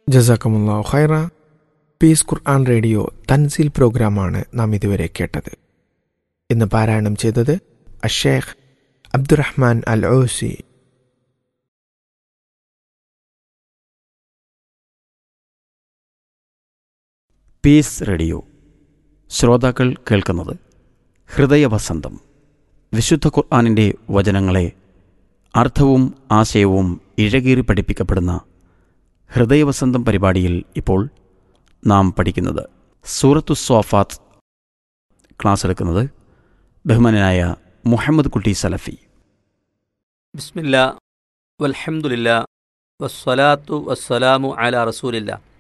ജസാക്കമുല്ലാ ഖൈറ പീസ് ഖുർആൻ റേഡിയോ തൻസീൽ പ്രോഗ്രാമാണ് നാം ഇതുവരെ കേട്ടത് ഇന്ന് പാരായണം ചെയ്തത് Ash Sheikh Abdurrahman Al Ausi peace radio ശ്രോതാക്കൾ കേൾക്കുന്നത് ഹൃദയവസന്തം വിശുദ്ധ ഖുർആാനിൻ്റെ വചനങ്ങളെ അർത്ഥവും ആശയവും ഇഴകീറി പഠിപ്പിക്കപ്പെടുന്ന ഹൃദയവസന്തം പരിപാടിയിൽ ഇപ്പോൾ നാം പഠിക്കുന്നത് സൂറത്തു സ്വാഫാത്ത് ക്ലാസ് എടുക്കുന്നത് ബഹുമാനായ മുഹമ്മദ് കുട്ടി സലഫി ബിസ്മില്ല വൽഹംദുലില്ല വസ്സലാത്തു വസ്സലാമു അല റസൂലില്ല